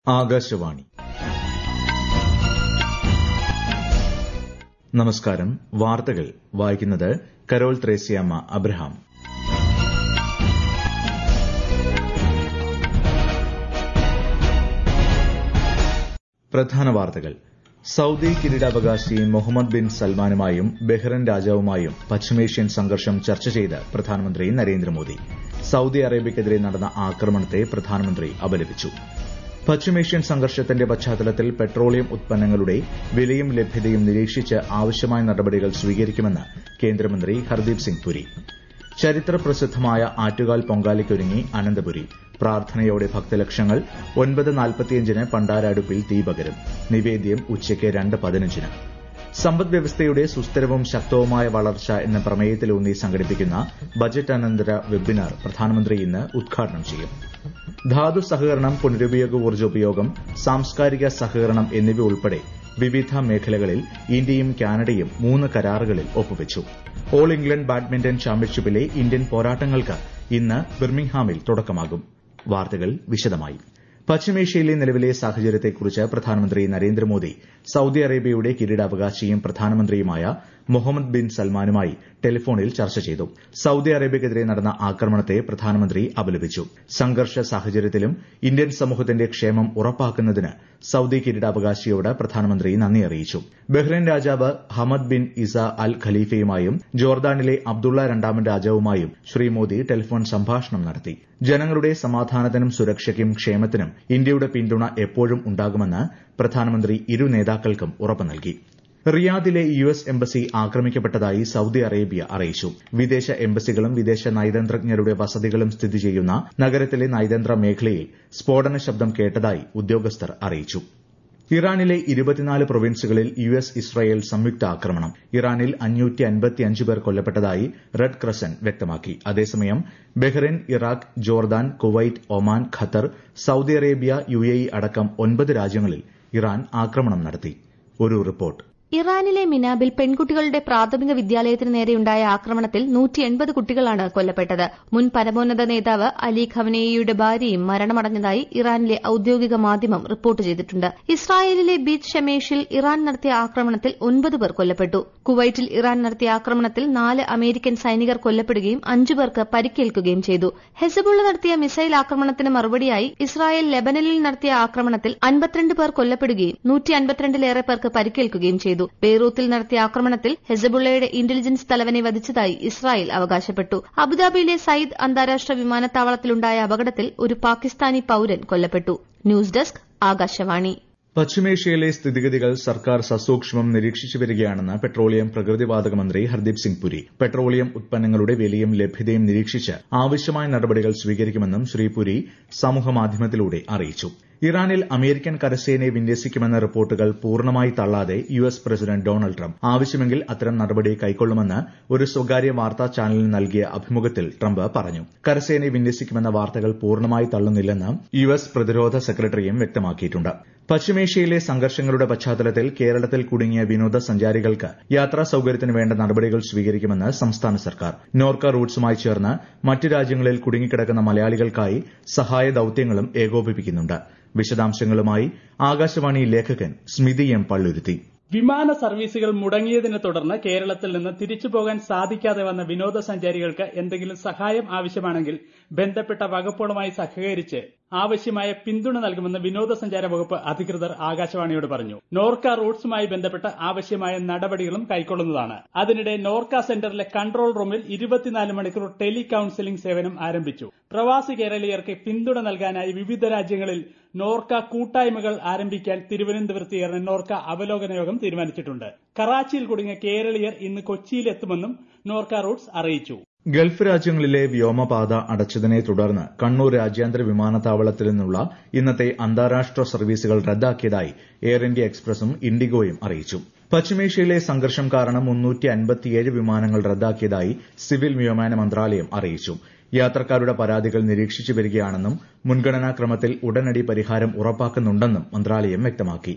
ആകാശവാണി നമസ്കാരം വാർത്തകൾ വായിക്കുന്നത് കരോൾ ത്രേസ്യാമ്മ അബ്രഹാം പ്രധാന വാർത്തകൾ സൌദി കിരീടാവകാശി മുഹമ്മദ് ബിൻ സൽമാനുമായും ബഹ്റൈൻ രാജാവുമായും പശ്ചിമേഷ്യൻ സംഘർഷം ചർച്ച ചെയ്ത് പ്രധാനമന്ത്രി നരേന്ദ്രമോദി സൌദി അറേബ്യയ്ക്കെതിരെ നടന്ന ആക്രമണത്തെ പ്രധാനമന്ത്രി അപലപിച്ചു പശ്ചിമേഷ്യൻ സംഘർഷത്തിന്റെ പശ്ചാത്തലത്തിൽ പെട്രോളിയം ഉത്പന്നങ്ങളുടെ വിലയും ലഭ്യതയും നിരീക്ഷിച്ച് ആവശ്യമായ നടപടികൾ സ്വീകരിക്കുമെന്ന് കേന്ദ്രമന്ത്രി ഹർദീപ് സിംഗ് പുരി ചരിത്ര പ്രസിദ്ധമായ ആറ്റുകാൽ പൊങ്കാലയ്ക്കൊരുങ്ങി അനന്തപുരി പ്രാർത്ഥനയോടെ ഭക്തലക്ഷങ്ങൾ ഒൻപത് നാൽപ്പത്തിയഞ്ചിന് പണ്ടാരടുപ്പിൽ തീ പകരും നിവേദ്യം ഉച്ചയ്ക്ക് രണ്ട് പതിനഞ്ചിന് സമ്പദ് വ്യവസ്ഥയുടെ സുസ്ഥിരവും ശക്തവുമായ വളർച്ച എന്ന പ്രമേയത്തിലൂന്നി സംഘടിപ്പിക്കുന്ന ബജറ്റ് അനന്തര വെബിനാർ പ്രധാനമന്ത്രി ഇന്ന് ഉദ്ഘാടനം ചെയ്യും ധാതു സഹകരണം പുനരുപയോഗ ഊർജ്ജോപയോഗം സാംസ്കാരിക സഹകരണം എന്നിവ ഉൾപ്പെടെ വിവിധ മേഖലകളിൽ ഇന്ത്യയും കാനഡയും മൂന്ന് കരാറുകളിൽ ഒപ്പുവച്ചു ഓൾ ഇംഗ്ലണ്ട് ബാഡ്മിന്റൺ ചാമ്പ്യൻഷിപ്പിലെ ഇന്ത്യൻ പോരാട്ടങ്ങൾക്ക് ഇന്ന് ബിർമിംഗ്ഹാമിൽ തുടക്കമാകും വാർത്തകൾ വിശദമായി പശ്ചിമേഷ്യയിലെ നിലവിലെ സാഹചര്യത്തെക്കുറിച്ച് പ്രധാനമന്ത്രി നരേന്ദ്രമോദി സൌദി അറേബ്യയുടെ കിരീടാവകാശിയും പ്രധാനമന്ത്രിയുമായ മുഹമ്മദ് ബിൻ സൽമാനുമായി ടെലിഫോണിൽ ചർച്ച ചെയ്തു സൌദി അറേബ്യയ്ക്കെതിരെ നടന്ന ആക്രമണത്തെ പ്രധാനമന്ത്രി അപലപിച്ചു സംഘർഷ സാഹചര്യത്തിലും ഇന്ത്യൻ സമൂഹത്തിന്റെ ക്ഷേമം ഉറപ്പാക്കുന്നതിന് സൌദി കിരീടാവകാശിയോട് പ്രധാനമന്ത്രി നന്ദി അറിയിച്ചു ബഹ്റൈൻ രാജാവ് ഹമദ് ബിൻ ഇസ അൽ ഖലീഫയുമായും ജോർദാനിലെ അബ്ദുള്ള രണ്ടാമൻ രാജാവുമായും ശ്രീ മോദി ടെലിഫോൺ സംഭാഷണം നടത്തി ജനങ്ങളുടെ സമാധാനത്തിനും സുരക്ഷയ്ക്കും ക്ഷേമത്തിനും ഇന്ത്യയുടെ പിന്തുണ എപ്പോഴും ഉണ്ടാകുമെന്ന് പ്രധാനമന്ത്രി ഇരു നേതാക്കൾക്കും ഉറപ്പ് നൽകി റിയാദിലെ യു എസ് എംബസി ആക്രമിക്കപ്പെട്ടതായി സൌദി അറേബ്യ അറിയിച്ചു വിദേശ എംബസികളും വിദേശ നയതന്ത്രജ്ഞരുടെ വസതികളും സ്ഥിതി ചെയ്യുന്ന നഗരത്തിലെ നയതന്ത്ര മേഖലയിൽ സ്ഫോടന ശബ്ദം കേട്ടതായി ഉദ്യോഗസ്ഥർ അറിയിച്ചു ഇറാനിലെ ഇരുപത്തിനാല് പ്രൊവിൻസുകളിൽ യു എസ് ഇസ്രായേൽ സംയുക്ത ആക്രമണം ഇറാനിൽ പേർ കൊല്ലപ്പെട്ടതായി റെഡ് ക്രസന്റ് വ്യക്തമാക്കി അതേസമയം Bahrain Iraq Jordan Kuwait Oman Qatar Saudi Arabia U A E അടക്കം ഒൻപത് രാജ്യങ്ങളിൽ ഇറാൻ ആക്രമണം നടത്തി ഒരു റിപ്പോർട്ട് ഇറാനിലെ മിനാബിൽ പെൺകുട്ടികളുടെ പ്രാഥമിക വിദ്യാലയത്തിന് നേരെയുണ്ടായ ആക്രമണത്തിൽ നൂറ്റി കുട്ടികളാണ് കൊല്ലപ്പെട്ടത് മുൻ പരമോന്നത നേതാവ് അലി ഖവനേയിയുടെ ഭാര്യയും മരണമടഞ്ഞതായി ഇറാനിലെ ഔദ്യോഗിക മാധ്യമം റിപ്പോർട്ട് ചെയ്തിട്ടുണ്ട് ഇസ്രായേലിലെ ബീച്ച് ഷെമേഷിൽ ഇറാൻ നടത്തിയ ആക്രമണത്തിൽ ഒൻപത് പേർ കൊല്ലപ്പെട്ടു കുവൈറ്റിൽ ഇറാൻ നടത്തിയ ആക്രമണത്തിൽ നാല് അമേരിക്കൻ സൈനികർ കൊല്ലപ്പെടുകയും അഞ്ചു പേർക്ക് പരിക്കേൽക്കുകയും ചെയ്തു ഹെസബുള്ള നടത്തിയ മിസൈൽ ആക്രമണത്തിന് മറുപടിയായി ഇസ്രായേൽ ലെബനനിൽ നടത്തിയ ആക്രമണത്തിൽ അൻപത്തിരണ്ട് പേർ കൊല്ലപ്പെടുകയും നൂറ്റി അൻപത്തിരണ്ടിലേറെ പേർക്ക് പരിക്കേൽക്കുകയും ചെയ്തു ചെയ്തു ബെയ്റൂത്തിൽ നടത്തിയ ആക്രമണത്തിൽ ഹെസബുള്ളയുടെ ഇന്റലിജൻസ് തലവനെ വധിച്ചതായി ഇസ്രായേൽ അവകാശപ്പെട്ടു അബുദാബിയിലെ സയ്യിദ് അന്താരാഷ്ട്ര വിമാനത്താവളത്തിലുണ്ടായ അപകടത്തിൽ ഒരു പാകിസ്ഥാനി പൌരൻ കൊല്ലപ്പെട്ടു ന്യൂസ് ഡെസ്ക് ആകാശവാണി പശ്ചിമേഷ്യയിലെ സ്ഥിതിഗതികൾ സർക്കാർ സസൂക്ഷ്മം നിരീക്ഷിച്ചു വരികയാണെന്ന് പെട്രോളിയം പ്രകൃതിവാതക മന്ത്രി ഹർദീപ് സിംഗ് പുരി പെട്രോളിയം ഉത്പന്നങ്ങളുടെ വിലയും ലഭ്യതയും നിരീക്ഷിച്ച് ആവശ്യമായ നടപടികൾ സ്വീകരിക്കുമെന്നും ശ്രീ പുരി സമൂഹമാധ്യമത്തിലൂടെ അറിയിച്ചു ഇറാനിൽ അമേരിക്കൻ കരസേനയെ വിന്യസിക്കുമെന്ന റിപ്പോർട്ടുകൾ പൂർണ്ണമായി തള്ളാതെ U S president Donald Trump ആവശ്യമെങ്കിൽ അത്തരം നടപടി കൈക്കൊള്ളുമെന്ന് ഒരു സ്വകാര്യ വാർത്താ ചാനലിന് നൽകിയ അഭിമുഖത്തിൽ ട്രംപ് പറഞ്ഞു കരസേനയെ വിന്യസിക്കുമെന്ന വാർത്തകൾ പൂർണ്ണമായി തള്ളുന്നില്ലെന്ന് യു എസ് പ്രതിരോധ സെക്രട്ടറിയും വ്യക്തമാക്കിയിട്ടുണ്ട് പശ്ചിമേഷ്യയിലെ സംഘർഷങ്ങളുടെ പശ്ചാത്തലത്തിൽ കേരളത്തിൽ കുടുങ്ങിയ വിനോദസഞ്ചാരികൾക്ക് യാത്രാ സൌകര്യത്തിന് വേണ്ട നടപടികൾ സ്വീകരിക്കുമെന്ന് സംസ്ഥാന സർക്കാർ നോർക്ക റൂട്ട്സുമായി ചേർന്ന് മറ്റ് രാജ്യങ്ങളിൽ കുടുങ്ങിക്കിടക്കുന്ന മലയാളികൾക്കായി സഹായ ദൌത്യങ്ങളും ഏകോപിപ്പിക്കുന്നുണ്ട് വിശദാംശങ്ങളുമായി ആകാശവാണി ലേഖകൻ സ്മിതി എം പള്ളുരുത്തി വിമാന സർവീസുകൾ മുടങ്ങിയതിനെ തുടർന്ന് കേരളത്തിൽ നിന്ന് തിരിച്ചു പോകാൻ സാധിക്കാതെ വന്ന വിനോദസഞ്ചാരികൾക്ക് എന്തെങ്കിലും സഹായം ആവശ്യമാണെങ്കിൽ ബന്ധപ്പെട്ട വകുപ്പുകളുമായി സഹകരിച്ച് ആവശ്യമായ പിന്തുണ നൽകുമെന്ന് വിനോദസഞ്ചാര വകുപ്പ് അധികൃതർ ആകാശവാണിയോട് പറഞ്ഞു നോർക്ക റൂട്ട്സുമായി ബന്ധപ്പെട്ട് ആവശ്യമായ നടപടികളും കൈക്കൊള്ളുന്നതാണ് അതിനിടെ നോർക്ക സെന്ററിലെ കൺട്രോൾ റൂമിൽ ഇരുപത്തിനാല് മണിക്കൂർ ടെലി കൌൺസിലിംഗ് സേവനം ആരംഭിച്ചു പ്രവാസി കേരളീയർക്ക് പിന്തുണ നൽകാനായി വിവിധ രാജ്യങ്ങളിൽ നോർക്ക കൂട്ടായ്മകൾ ആരംഭിക്കാൻ തിരുവനന്തപുരത്ത് ചേർന്ന നോർക്ക അവലോകന യോഗം തീരുമാനിച്ചിട്ടുണ്ട് കറാച്ചിയിൽ കുടുങ്ങിയ കേരളീയർ ഇന്ന് കൊച്ചിയിലെത്തുമെന്നും നോർക്ക റൂട്ട്സ് അറിയിച്ചു ഗൾഫ് രാജ്യങ്ങളിലെ വ്യോമപാത അടച്ചതിനെ തുടർന്ന് കണ്ണൂർ രാജ്യാന്തര വിമാനത്താവളത്തിൽ നിന്നുള്ള ഇന്നത്തെ അന്താരാഷ്ട്ര സർവീസുകൾ റദ്ദാക്കിയതായി എയർ ഇന്ത്യ എക്സ്പ്രസും ഇൻഡിഗോയും അറിയിച്ചു പശ്ചിമേഷ്യയിലെ സംഘർഷം കാരണം വിമാനങ്ങൾ റദ്ദാക്കിയതായി സിവിൽ വ്യോമയാന മന്ത്രാലയം അറിയിച്ചു യാത്രക്കാരുടെ പരാതികൾ നിരീക്ഷിച്ചു വരികയാണെന്നും മുൻഗണനാ ക്രമത്തിൽ ഉടനടി പരിഹാരം ഉറപ്പാക്കുന്നുണ്ടെന്നും മന്ത്രാലയം വ്യക്തമാക്കി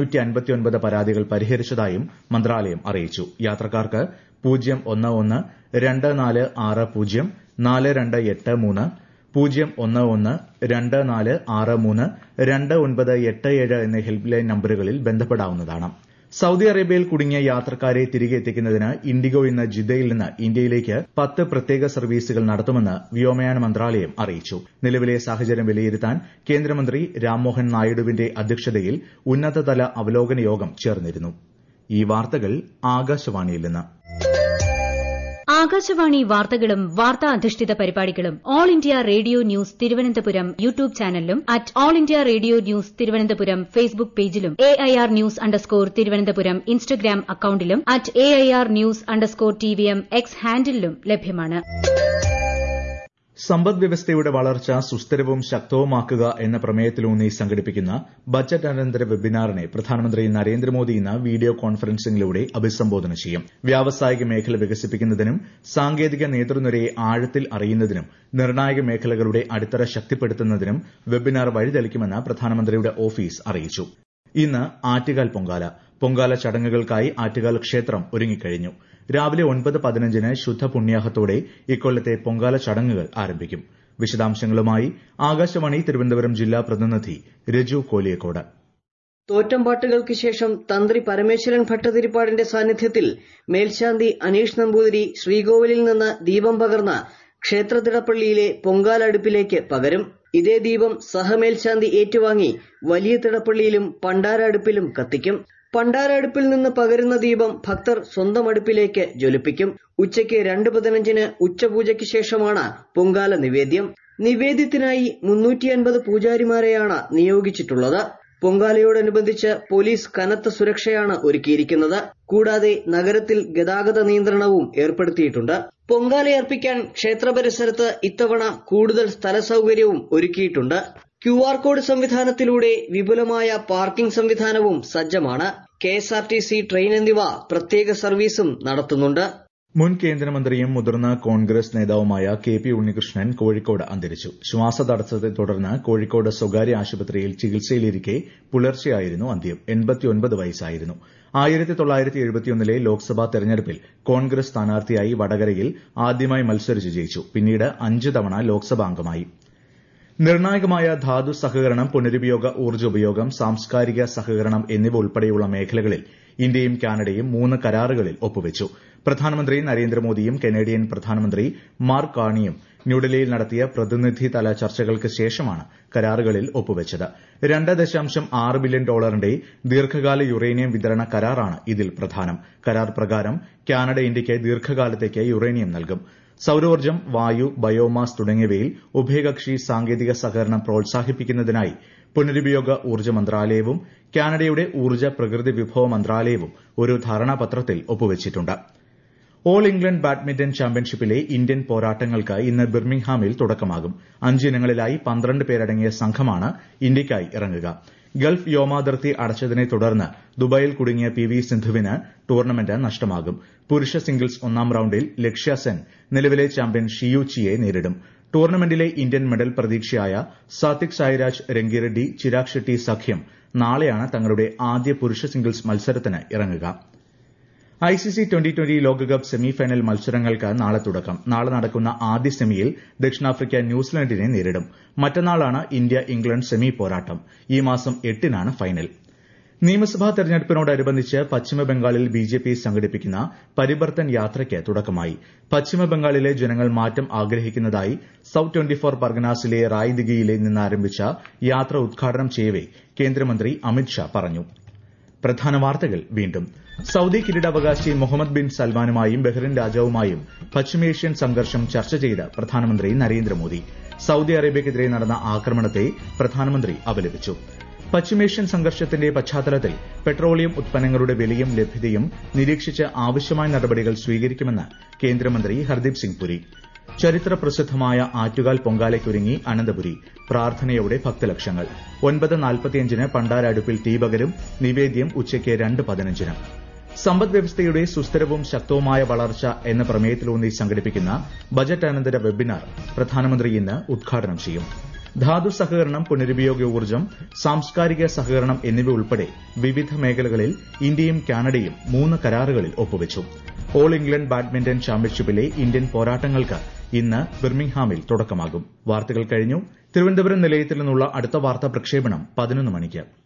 പരാതികൾ പരിഹരിച്ചതായും മന്ത്രാലയം അറിയിച്ചു യാത്രക്കാർക്ക് പൂജ്യം ഒന്ന് ഒന്ന് രണ്ട് നാല് ആറ് പൂജ്യം നാല് രണ്ട് എട്ട് മൂന്ന് പൂജ്യം ഒന്ന് ഒന്ന് രണ്ട് നാല് ആറ് മൂന്ന് രണ്ട് ഒൻപത് എട്ട് ഏഴ് എന്ന ഹെൽപ്പ് ലൈൻ നമ്പറുകളിൽ ബന്ധപ്പെടാവുന്നതാണ് സൌദി അറേബ്യയിൽ കുടുങ്ങിയ യാത്രക്കാരെ തിരികെ എത്തിക്കുന്നതിന് ഇൻഡിഗോ ഇന്ന് ജിദ്ദയിൽ നിന്ന് ഇന്ത്യയിലേക്ക് പത്ത് പ്രത്യേക സർവീസുകൾ നടത്തുമെന്ന് വ്യോമയാന മന്ത്രാലയം അറിയിച്ചു നിലവിലെ സാഹചര്യം വിലയിരുത്താൻ കേന്ദ്രമന്ത്രി രാംമോഹൻ നായിഡുവിന്റെ അധ്യക്ഷതയിൽ ഉന്നതതല അവലോകന യോഗം ചേർന്നിരുന്നു ഈ വാർത്തകൾ ആകാശവാണിയിൽ നിന്ന് ആകാശവാണി വാർത്തകളും വാർത്താ അധിഷ്ഠിത പരിപാടികളും All India Radio news Thiruvananthapuram YouTube ചാനലിലും at All India Radio news Thiruvananthapuram Facebook പേജിലും A I R news underscore Thiruvananthapuram Instagram അക്കൌണ്ടിലും at A I R news underscore T V M X ഹാൻഡിലും ലഭ്യമാണ് സമ്പദ് വ്യവസ്ഥയുടെ വളർച്ച സുസ്ഥിരവും ശക്തവുമാക്കുക എന്ന പ്രമേയത്തിലൂന്നി സംഘടിപ്പിക്കുന്ന ബജറ്റ് അനന്തര വെബിനാറിനെ പ്രധാനമന്ത്രി നരേന്ദ്രമോദി ഇന്ന് വീഡിയോ കോൺഫറൻസിംഗിലൂടെ അഭിസംബോധന ചെയ്യും വ്യാവസായിക മേഖല വികസിപ്പിക്കുന്നതിനും സാങ്കേതിക നേതൃനിരയെ ആഴത്തിൽ അറിയുന്നതിനും നിർണായക മേഖലകളുടെ അടിത്തറ ശക്തിപ്പെടുത്തുന്നതിനും വെബിനാർ വഴിതെളിക്കുമെന്ന് പ്രധാനമന്ത്രിയുടെ ഓഫീസ് അറിയിച്ചു ഇന്ന് ആറ്റുകാൽ പൊങ്കാല പൊങ്കാല ചടങ്ങുകൾക്കായി ആറ്റുകാൽ ക്ഷേത്രം ഒരുങ്ങിക്കഴിഞ്ഞു രാവിലെ ഒൻപത് പതിനഞ്ചിന് ശുദ്ധ പുണ്യാഹത്തോടെ ഇക്കൊല്ലത്തെ പൊങ്കാല ചടങ്ങുകൾ ആരംഭിക്കും വിശദാംശങ്ങളുമായി ആകാശവാണി തിരുവനന്തപുരം ജില്ലാ പ്രതിനിധി രജു കോലിയക്കോട് തോറ്റംപാട്ടുകൾക്ക് ശേഷം തന്ത്രി പരമേശ്വരൻ ഭട്ടതിരിപ്പാടിന്റെ സാന്നിധ്യത്തിൽ മേൽശാന്തി അനീഷ് നമ്പൂതിരി ശ്രീകോവിലിൽ നിന്ന് ദീപം പകർന്ന് ക്ഷേത്രത്തിടപ്പള്ളിയിലെ പൊങ്കാല അടുപ്പിലേക്ക് പകരും ഇതേ ദീപം സഹമേൽശാന്തി ഏറ്റുവാങ്ങി വലിയ തിടപ്പള്ളിയിലും പണ്ടാര അടുപ്പിലും കത്തിക്കും പണ്ടാര അടുപ്പിൽ നിന്ന് പകരുന്ന ദീപം ഭക്തർ സ്വന്തം അടുപ്പിലേക്ക് ജ്വലിപ്പിക്കും ഉച്ചയ്ക്ക് രണ്ട് പതിനഞ്ചിന് ഉച്ചപൂജയ്ക്ക് ശേഷമാണ് പൊങ്കാല നിവേദ്യം നിവേദ്യത്തിനായി മുന്നൂറ്റി അൻപത് പൂജാരിമാരെയാണ് നിയോഗിച്ചിട്ടുള്ളത് പൊങ്കാലയോടനുബന്ധിച്ച് പോലീസ് കനത്ത സുരക്ഷയാണ് ഒരുക്കിയിരിക്കുന്നത് കൂടാതെ നഗരത്തിൽ ഗതാഗത നിയന്ത്രണവും ഏർപ്പെടുത്തിയിട്ടുണ്ട് പൊങ്കാലയർപ്പിക്കാൻ ക്ഷേത്ര പരിസരത്ത് ഇത്തവണ കൂടുതൽ സ്ഥല സൗകര്യവും ഒരുക്കിയിട്ടുണ്ട് ക്യു ആർ കോഡ് സംവിധാനത്തിലൂടെ വിപുലമായ പാർക്കിംഗ് സംവിധാനവും സജ്ജമാണ് K S R T C train എന്നിവ പ്രത്യേക സർവീസും നടത്തുന്നുണ്ട് മുൻ കേന്ദ്രമന്ത്രിയും മുതിർന്ന കോൺഗ്രസ് നേതാവുമായ കെ പി ഉണ്ണികൃഷ്ണൻ കോഴിക്കോട് അന്തരിച്ചു ശ്വാസതടസ്സത്തെ തുടർന്ന് കോഴിക്കോട് സ്വകാര്യ ആശുപത്രിയിൽ ചികിത്സയിലിരിക്കെ പുലർച്ചെയായിരുന്നു അന്ത്യം വയസ്സായിരുന്നു ആയിരത്തി തൊള്ളായിരത്തി എഴുപത്തിയൊന്നിലെ ലോക്സഭാ തെരഞ്ഞെടുപ്പിൽ കോൺഗ്രസ് സ്ഥാനാർത്ഥിയായി വടകരയിൽ ആദ്യമായി മത്സരിച്ച് ജയിച്ചു പിന്നീട് അഞ്ച് തവണ ലോക്സഭാംഗമായി നിർണായകമായ ധാതു സഹകരണം പുനരുപയോഗ ഊർജ്ജ ഉപയോഗം സാംസ്കാരിക സഹകരണം എന്നിവ ഉൾപ്പെടെയുള്ള മേഖലകളിൽ ഇന്ത്യയും കാനഡയും മൂന്ന് കരാറുകളിൽ ഒപ്പുവച്ചു പ്രധാനമന്ത്രി നരേന്ദ്രമോദിയും കനേഡിയൻ പ്രധാനമന്ത്രി മാർക്ക് കാണിയും ന്യൂഡൽഹിയിൽ നടത്തിയ പ്രതിനിധിതല ചർച്ചകൾക്ക് ശേഷമാണ് കരാറുകളിൽ ഒപ്പുവച്ചത് രണ്ട് ദശാംശം ആറ് ബില്യൺ ഡോളറിന്റെ ദീർഘകാല യുറേനിയം വിതരണ കരാറാണ് ഇതിൽ പ്രധാനം കരാർ പ്രകാരം കാനഡ ഇന്ത്യയ്ക്ക് ദീർഘകാലത്തേക്ക് യുറേനിയം നൽകും സൌരോർജ്ജം വായു ബയോമാസ് തുടങ്ങിയവയിൽ ഉഭയകക്ഷി സാങ്കേതിക സഹകരണം പ്രോത്സാഹിപ്പിക്കുന്നതിനായി പുനരുപയോഗ ഊർജ്ജ മന്ത്രാലയവും കാനഡയുടെ ഊർജ്ജ പ്രകൃതി വിഭവ മന്ത്രാലയവും ഒരു ധാരണാപത്രത്തിൽ ഒപ്പുവച്ചിട്ടുണ്ട് ഓൾ ഇംഗ്ലണ്ട് ബാഡ്മിന്റൺ ചാമ്പ്യൻഷിപ്പിലെ ഇന്ത്യൻ പോരാട്ടങ്ങൾക്ക് ഇന്ന് ബിർമിംഗ്ഹാമിൽ തുടക്കമാകും അഞ്ചിനങ്ങളിലായി പന്ത്രണ്ട് പേരടങ്ങിയ സംഘമാണ് ഇന്ത്യയ്ക്കായി ഇറങ്ങുക ഗൾഫ് വ്യോമാതിർത്തി അടച്ചതിനെ തുടർന്ന് ദുബായിൽ കുടുങ്ങിയ പി വി സിന്ധുവിന് ടൂർണമെന്റ് നഷ്ടമാകും പുരുഷ സിംഗിൾസ് ഒന്നാം റൌണ്ടിൽ ലക്ഷ്യ സെൻ നിലവിലെ ചാമ്പ്യൻ ഷിയു ചിയെ നേരിടും ടൂർണമെന്റിലെ ഇന്ത്യൻ മെഡൽ പ്രതീക്ഷയായ സാത്വിക് സായിരാജ് രംഗിറെഡ്ഡി ചിരാഗ് ഷെട്ടി സഖ്യം നാളെയാണ് തങ്ങളുടെ ആദ്യ പുരുഷ സിംഗിൾസ് മത്സരത്തിന് ഇറങ്ങുക ഐസിസി ട്വന്റി ട്വന്റി ലോകകപ്പ് സെമിഫൈനൽ മത്സരങ്ങൾക്ക് നാളെ തുടക്കം നാളെ നടക്കുന്ന ആദ്യ സെമിയിൽ ദക്ഷിണാഫ്രിക്ക ന്യൂസിലൻഡിനെ നേരിടും മറ്റന്നാളാണ് ഇന്ത്യ ഇംഗ്ലണ്ട് സെമി പോരാട്ടം ഈ മാസം എട്ടിനാണ് ഫൈനൽ നിയമസഭാ തെരഞ്ഞെടുപ്പിനോടനുബന്ധിച്ച് പശ്ചിമബംഗാളിൽ ബിജെപി സംഘടിപ്പിക്കുന്ന പരിബർത്തൻ യാത്രയ്ക്ക് തുടക്കമായി പശ്ചിമബംഗാളിലെ ജനങ്ങൾ മാറ്റം ആഗ്രഹിക്കുന്നതായി സൌത്ത് ട്വന്റി ഫോർ പർഗനാസിലെ റായ്ദിഗിയിൽ നിന്ന് ആരംഭിച്ച യാത്ര ഉദ്ഘാടനം ചെയ്യവെ കേന്ദ്രമന്ത്രി അമിത് ഷാ പറഞ്ഞു പ്രധാന വാർത്തകൾ വീണ്ടും സൌദി കിരീടാവകാശി മുഹമ്മദ് ബിൻ സൽമാനുമായും ബഹ്റിൻ രാജാവുമായും പശ്ചിമേഷ്യൻ സംഘർഷം ചർച്ച ചെയ്ത് പ്രധാനമന്ത്രി നരേന്ദ്രമോദി സൌദി അറേബ്യക്കെതിരെ നടന്ന ആക്രമണത്തെ പ്രധാനമന്ത്രി അപലപിച്ചു പശ്ചിമേഷ്യൻ സംഘർഷത്തിന്റെ പശ്ചാത്തലത്തിൽ പെട്രോളിയം ഉത്പന്നങ്ങളുടെ വിലയും ലഭ്യതയും നിരീക്ഷിച്ച് ആവശ്യമായ നടപടികൾ സ്വീകരിക്കുമെന്ന് കേന്ദ്രമന്ത്രി ഹർദീപ് സിംഗ് പുരി ചരിത്ര പ്രസിദ്ധമായ ആറ്റുകാൽ പൊങ്കാലയ്ക്കൊരുങ്ങി അനന്തപുരി പ്രാർത്ഥനയോടെ ഭക്തലക്ഷങ്ങൾ ഒൻപത് നാൽപ്പത്തിയഞ്ചിന് പണ്ടാരടുപ്പിൽ തീപകരും നിവേദ്യം ഉച്ചയ്ക്ക് രണ്ട് പതിനഞ്ചിന് സമ്പദ് വ്യവസ്ഥയുടെ സുസ്ഥിരവും ശക്തവുമായ വളർച്ച എന്ന പ്രമേയത്തിലൂന്നി സംഘടിപ്പിക്കുന്ന ബജറ്റ് അനന്തര വെബിനാർ പ്രധാനമന്ത്രി ഇന്ന് ഉദ്ഘാടനം ചെയ്യും ധാതു സഹകരണം പുനരുപയോഗ ഊർജ്ജം സാംസ്കാരിക സഹകരണം എന്നിവ ഉൾപ്പെടെ വിവിധ മേഖലകളിൽ ഇന്ത്യയും കാനഡയും മൂന്ന് കരാറുകളിൽ ഒപ്പുവച്ചു ഓൾ ഇംഗ്ലണ്ട് ബാഡ്മിന്റൺ ചാമ്പ്യൻഷിപ്പിലെ ഇന്ത്യൻ പോരാട്ടങ്ങൾക്ക് ഇന്ന് ബിർമിംഗ്ഹാമിൽ തുടക്കമാകും വാർത്തകൾ കഴിഞ്ഞു തിരുവനന്തപുരം നിലയത്തിൽ നിന്നുള്ള അടുത്ത വാർത്താ പ്രക്ഷേപണം പതിനൊന്ന് മണിക്ക്